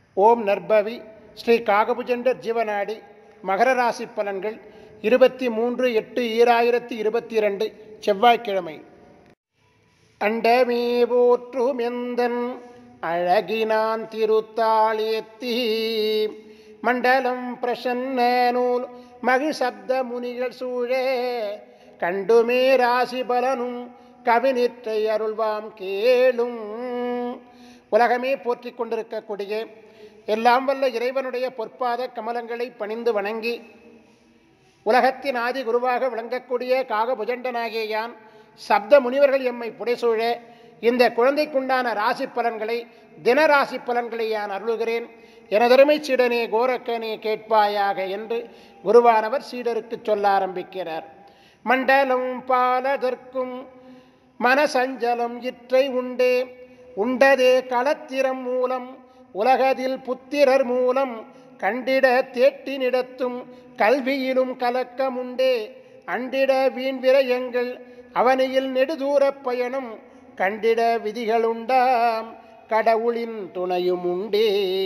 ஓம் நற்பவி ஸ்ரீ காகபுஜண்டர் ஜீவநாடி மகர ராசி பலன்கள் இருபத்தி மூன்று எட்டு ஈராயிரத்தி இருபத்தி இரண்டு செவ்வாய்க்கிழமை அண்டமே போற்றும் எந்தன் அழகினான் திருத்தாளேத்தி மண்டலம் பிரசன்ன நூல் மகிழ்சப்த முனிகள் சூழே கண்டுமே ராசி பலனும் கவினிற்றை அருள்வாம் கேளும் உலகமே போற்றிக் கொண்டிருக்கக்கூடிய எல்லாம் வல்ல இறைவனுடைய பொற்பாத கமலங்களை பணிந்து வணங்கி உலகத்தின் ஆதி குருவாக விளங்கக்கூடிய காகபுஜண்டனாகிய யான் சப்த முனிவர்கள் எம்மை புடைசூழ இந்த குழந்தைக்குண்டான ராசி பலன்களை தின ராசி பலன்களை யான் அருளுகிறேன் எனதருமை சீடனே கோரக்கனே கேட்பாயாக என்று குருவானவர் சீடருக்கு சொல்ல ஆரம்பிக்கிறார் மண்டலம் பாலதற்கும் மனசஞ்சலம் இற்றை உண்டே உண்டதே களத்திரம் மூலம் உலகதில் புத்திரர் மூலம் கண்டிட தேட்டினிடத்தும் கல்வியிலும் கலக்கமுண்டே அண்டிட வீண் விரயங்கள் அவனியில் நெடுதூரப் பயணம் கண்டிட விதிகளுண்டாம் கடவுளின் துணையும் உண்டே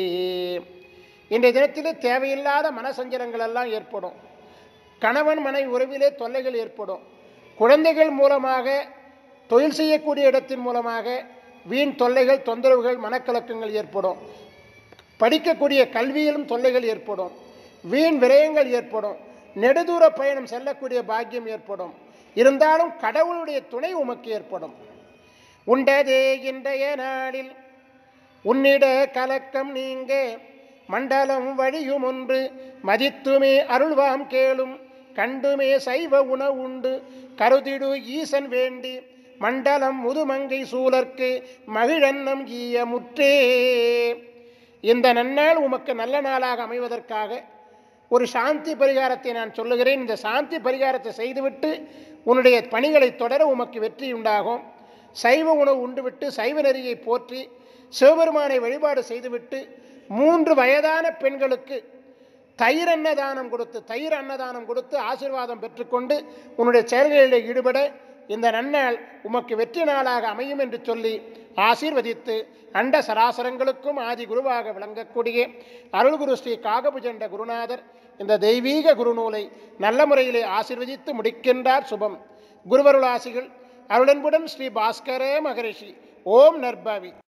இன்றைய தினத்தில் தேவையில்லாத மனசஞ்சலங்கள் எல்லாம் ஏற்படும் கணவன் மனை உறவிலே தொல்லைகள் ஏற்படும் குழந்தைகள் மூலமாக தொழில் செய்யக்கூடிய இடத்தின் மூலமாக வீண் தொல்லைகள் தொந்தரவுகள் மனக்கலக்கங்கள் ஏற்படும் படிக்கக்கூடிய கல்வியிலும் தொல்லைகள் ஏற்படும் வீண் விரயங்கள் ஏற்படும் நெடுதூர பயணம் செல்லக்கூடிய பாக்கியம் ஏற்படும் இருந்தாலும் கடவுளுடைய துணை உமக்கு ஏற்படும் உண்டதே இன்றைய நாளில் உன்னிட கலக்கம் நீங்க மண்டலம் வழியும் ஒன்று மதித்துமே அருள்வாம் கேளும் கண்டுமே சைவ உணவுண்டு கருதிடு ஈசன் வேண்டி மண்டலம் முதுமங்கை சூழற்கு மகிழன்னம் ஈய முற்றே இந்த நன்னாள் உமக்கு நல்ல நாளாக அமைவதற்காக ஒரு சாந்தி பரிகாரத்தை நான் சொல்லுகிறேன் இந்த சாந்தி பரிகாரத்தை செய்துவிட்டு உன்னுடைய பணிகளை தொடர உமக்கு வெற்றி உண்டாகும் சைவ உணவு உண்டுவிட்டு சைவ நெறியை போற்றி சிவபெருமானை வழிபாடு செய்துவிட்டு மூன்று வயதான பெண்களுக்கு தயிர் அன்னதானம் கொடுத்து தயிர் அன்னதானம் கொடுத்து ஆசீர்வாதம் பெற்றுக்கொண்டு உன்னுடைய செயல்களில் ஈடுபட இந்த நன்னாள் உமக்கு வெற்றி நாளாக அமையும் என்று சொல்லி ஆசீர்வதித்து அண்ட சராசரங்களுக்கும் ஆதி குருவாக விளங்கக்கூடிய அருள்குரு ஸ்ரீ காகபுஜண்ட குருநாதர் இந்த தெய்வீக குருநூலை நல்ல முறையிலே ஆசீர்வதித்து முடிக்கின்றார் சுபம் குருவருள் ஆசிகள் அருளன்புடன் ஸ்ரீ பாஸ்கரே மகரிஷி ஓம் நற்பவி